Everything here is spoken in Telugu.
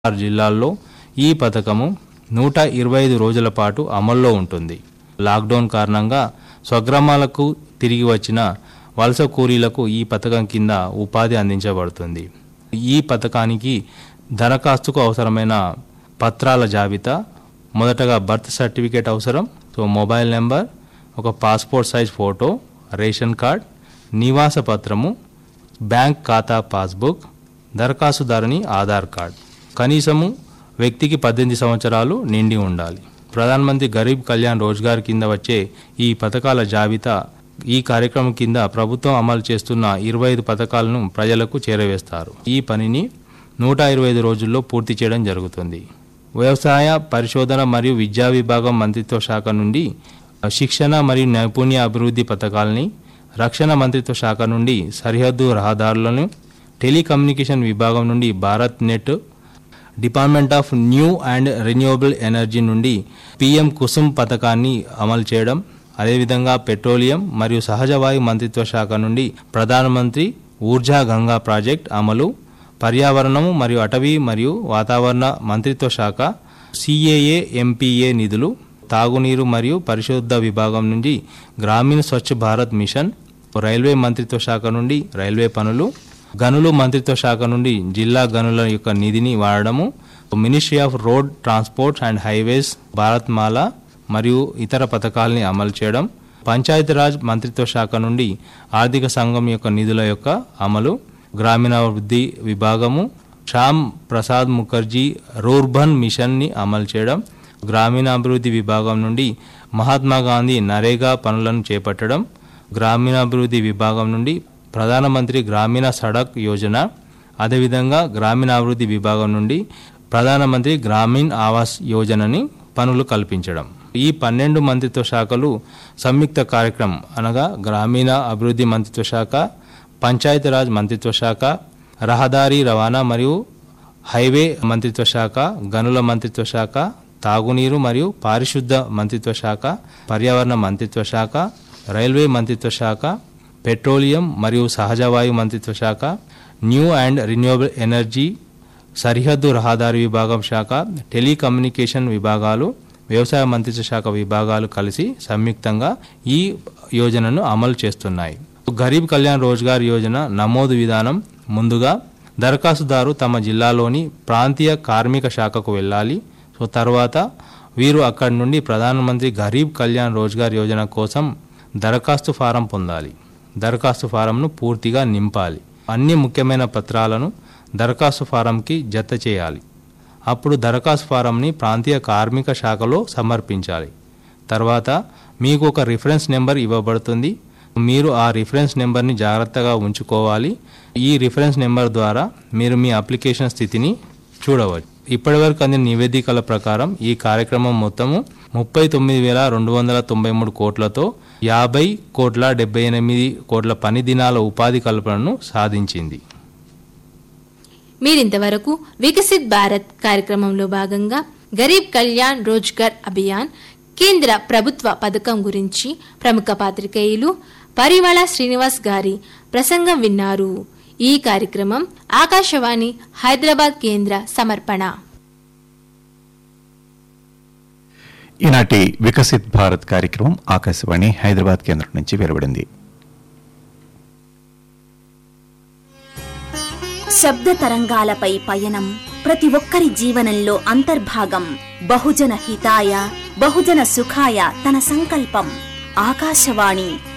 ఆరు జిల్లాల్లో ఈ పథకము నూట ఇరవై ఐదు రోజుల పాటు అమల్లో ఉంటుంది లాక్డౌన్ కారణంగా స్వగ్రామాలకు తిరిగి వచ్చిన వలస కూలీలకు ఈ పథకం కింద ఉపాధి అందించబడుతుంది ఈ పథకానికి దరఖాస్తుకు అవసరమైన పత్రాల జాబితా మొదటగా బర్త్ సర్టిఫికేట్ అవసరం సో మొబైల్ నెంబర్ ఒక passport size photo ration card నివాస పత్రము బ్యాంక్ ఖాతా పాస్బుక్ దరఖాస్తుదారుని ఆధార్ కార్డ్ కనీసము వ్యక్తికి పద్దెనిమిది సంవత్సరాలు నిండి ఉండాలి ప్రధానమంత్రి గరీబ్ కళ్యాణ్ రోజ్గార్ కింద వచ్చే ఈ పథకాల జాబితా ఈ కార్యక్రమం కింద ప్రభుత్వం అమలు చేస్తున్న ఇరవై ఐదు పథకాలను ప్రజలకు చేరవేస్తారు ఈ పనిని నూట ఇరవై ఐదు రోజుల్లో పూర్తి చేయడం జరుగుతుంది వ్యవసాయ పరిశోధన మరియు విద్యా విభాగం మంత్రిత్వ శాఖ నుండి శిక్షణ మరియు నైపుణ్య అభివృద్ధి పథకాలని రక్షణ మంత్రిత్వ శాఖ నుండి సరిహద్దు రహదారులను టెలికమ్యూనికేషన్ విభాగం నుండి Bharat net department of new and renewable energy నుండి పిఎం కుసుమ్ పథకాన్ని అమలు చేయడం అదేవిధంగా పెట్రోలియం మరియు సహజ వాయు మంత్రిత్వ శాఖ నుండి ప్రధానమంత్రి ఊర్జా గంగా ప్రాజెక్ట్ అమలు పర్యావరణము మరియు అటవీ మరియు వాతావరణ మంత్రిత్వ శాఖ సిఏఏ ఎంపీఏ నిధులు తాగునీరు మరియు పరిశుద్ధ విభాగం నుండి గ్రామీణ స్వచ్ఛ భారత్ మిషన్ రైల్వే మంత్రిత్వ శాఖ నుండి రైల్వే పనులు గనులు మంత్రిత్వ శాఖ నుండి జిల్లా గనుల యొక్క నిధిని వాడడము ministry of road transport and highways Bharat Mala మరియు ఇతర పథకాలని అమలు చేయడం పంచాయతీరాజ్ మంత్రిత్వ శాఖ నుండి ఆర్థిక సంఘం యొక్క నిధుల యొక్క అమలు గ్రామీణాభివృద్ధి విభాగము శ్యామ్ ప్రసాద్ ముఖర్జీ రూర్బన్ మిషన్ని అమలు చేయడం గ్రామీణాభివృద్ధి విభాగం నుండి మహాత్మా గాంధీ నరేగా పనులను చేపట్టడం గ్రామీణాభివృద్ధి విభాగం నుండి ప్రధానమంత్రి గ్రామీణ సడక్ యోజన అదేవిధంగా గ్రామీణాభివృద్ధి విభాగం నుండి ప్రధానమంత్రి గ్రామీణ్ ఆవాస్ యోజనని పనులు కల్పించడం ఈ పన్నెండు మంత్రిత్వ శాఖలు సంయుక్త కార్యక్రమం అనగా గ్రామీణ అభివృద్ధి మంత్రిత్వ శాఖ పంచాయతీరాజ్ మంత్రిత్వ శాఖ రహదారి రవాణా మరియు హైవే మంత్రిత్వ శాఖ గనుల మంత్రిత్వ శాఖ తాగునీరు మరియు పారిశుద్ధ మంత్రిత్వ శాఖ పర్యావరణ మంత్రిత్వ శాఖ రైల్వే మంత్రిత్వ శాఖ పెట్రోలియం మరియు సహజవాయు మంత్రిత్వ శాఖ న్యూ అండ్ రిన్యూవబుల్ ఎనర్జీ సరిహద్దు రహదారి విభాగం శాఖ టెలికమ్యూనికేషన్ విభాగాలు వ్యవసాయ మంత్రిత్వ శాఖ విభాగాలు కలిసి సంయుక్తంగా ఈ యోజనను అమలు చేస్తున్నాయి గరీబ్ కళ్యాణ్ రోజ్గార్ యోజన నమోదు విధానం ముందుగా దరఖాస్తుదారు తమ జిల్లాలోని ప్రాంతీయ కార్మిక శాఖకు వెళ్ళాలి సో తర్వాత వీరు అక్కడి నుండి ప్రధానమంత్రి గరీబ్ కళ్యాణ్ రోజ్గార్ యోజన కోసం దరఖాస్తు ఫారం పొందాలి దరఖాస్తు ఫారంను పూర్తిగా నింపాలి అన్ని ముఖ్యమైన పత్రాలను దరఖాస్తు ఫారంకి జత చేయాలి అప్పుడు దరఖాస్తు ఫారంని ప్రాంతీయ కార్మిక శాఖలో సమర్పించాలి తర్వాత మీకు ఒక రిఫరెన్స్ నెంబర్ ఇవ్వబడుతుంది మీరు ఆ రిఫరెన్స్ నెంబర్ని జాగ్రత్తగా ఉంచుకోవాలి ఈ రిఫరెన్స్ నెంబర్ ద్వారా మీరు మీ అప్లికేషన్ స్థితిని చూడవచ్చు ఇప్పటివరకు అందిన నివేదికల ప్రకారం ఈ కార్యక్రమం మొత్తము ముప్పై తొమ్మిది వేల రెండు వందల తొంభై మూడు కోట్లతో యాభై కోట్ల డెబ్బై ఎనిమిది కోట్ల పని దినాల ఉపాధి కల్పనను సాధించింది మీరింతవరకు వికసిత్ భారత్ కార్యక్రమంలో భాగంగా గరీబ్ కళ్యాణ్ రోజ్గర్ అభియాన్ కేంద్ర ప్రభుత్వ పథకం గురించి ప్రముఖ పాత్రికేయులు పరిమళ శ్రీనివాస్ గారి ప్రసంగం విన్నారు ఈ కార్యక్రమం ఆకాశవాణి హైదరాబాద్ కేంద్ర సమర్పణ ఈనాటి వికసిత్ భారత్ కార్యక్రమం ఆకాశవాణి హైదరాబాద్ కేంద్రం నుంచి వెలువడింది శబ్ద తరంగాలపై పయనం ప్రతి ఒక్కరి జీవనంలో అంతర్భాగం బహుజన హితాయ బహుజన సుఖాయ తన సంకల్పం ఆకాశవాణి